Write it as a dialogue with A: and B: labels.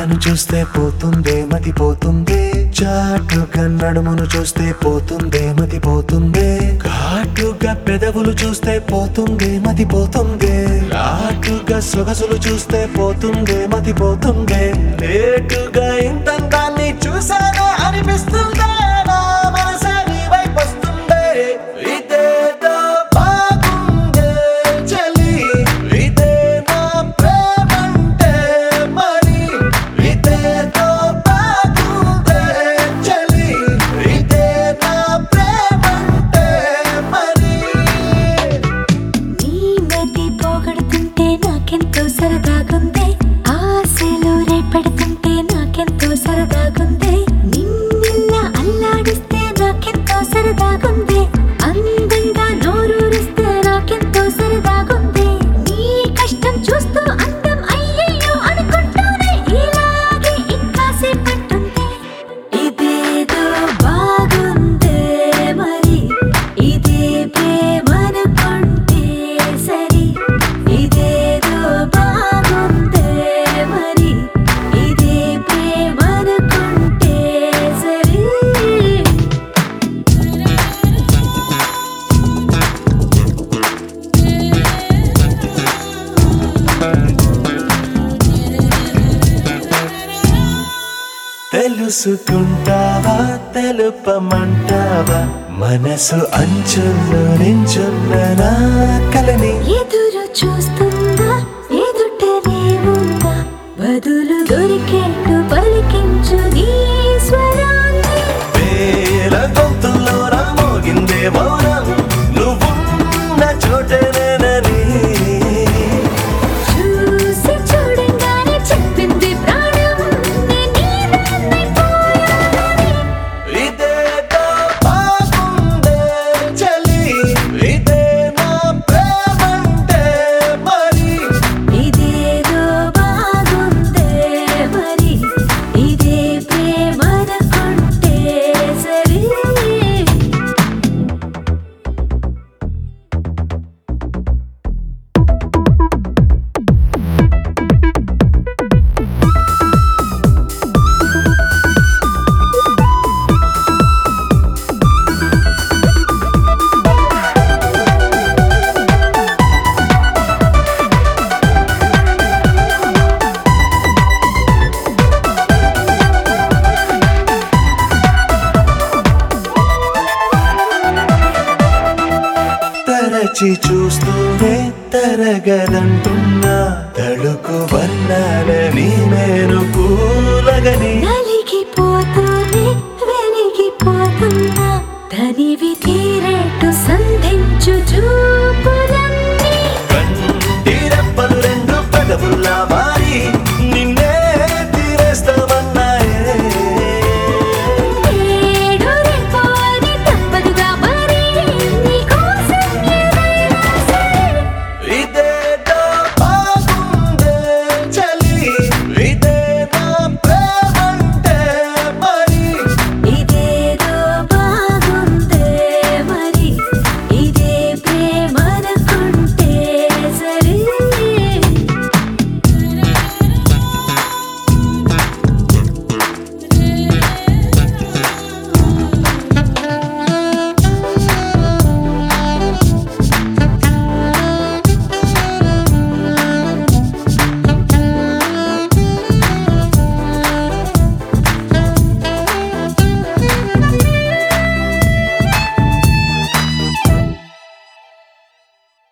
A: కళ్ళను చూస్తే పోతుందే మతి పోతుందే చాటుగా నడుమును చూస్తే పోతుందే మతి పోతుందే ఘాటుగా పెదవులు చూస్తే పోతుందే మతి పోతుందే లాటుగా సొగసులు చూస్తే పోతుందే మతి పోతుందే లేటుగా ఇంతంతాన్ని చూసానే అనిపిస్తుందే నా మనసే నీ వైపు వస్తుందే ఇదేదో బాగుందే చలి ఇదే నా ప్రేమంటే మరి ఇదేదో బాగుందే చలి ఇదే నా ప్రేమంటే మరి
B: నీ మతి పోగొడుతుంటే నాకెంతో సరదాగుంది ఆశలు రేపెడుతుంటే నాకెంతో సరదాగుంది నిన్న అల్లాడిస్తే నాకెంతో సరదాగుంది అందంగా నోరూరిస్తే నాకెంతో సరదాగుంది నీ కష్టం చూస్తూ అందం అయ్యయ్యో అనుకుంటూనే ఇలాగే ఇంకాసేపట్టుంది ఇదేదో బాగుందే మరి ఇదే ప్రేమనుకుంటే సరి ఇదేదో బాగుందే మరి ఇదే ప్రేమనుకుంటే సరి
A: తెలుసుకుంటావా తెలుపమంటావా మనసు అంచుల్లో నించున్న నా కలని
B: ఎదురు చూస్తుందా ఎదుటనే ఉందా బదులు దొరికేట్టు పలికించు నీ స్వరాన్ని
A: వేల గొంతుల్లో నా మోగిందే మౌనం నువ్వున్న చోటనేనని
B: చూసి చూడంగానే చెప్పింది ప్రాణం నేను నీదాన్నైపోయానని.
A: ఇదేదో బాగుందే చలి ఇదే నా ప్రేమంటే మరి
B: ఇదేదో బాగుందే మరి ఇదే ప్రేమనుకుంటే సరి
A: తరచి చూస్తూనే తరగదంటున్నా తడుకు వర్ణాలని నేను పూలగని
B: నలి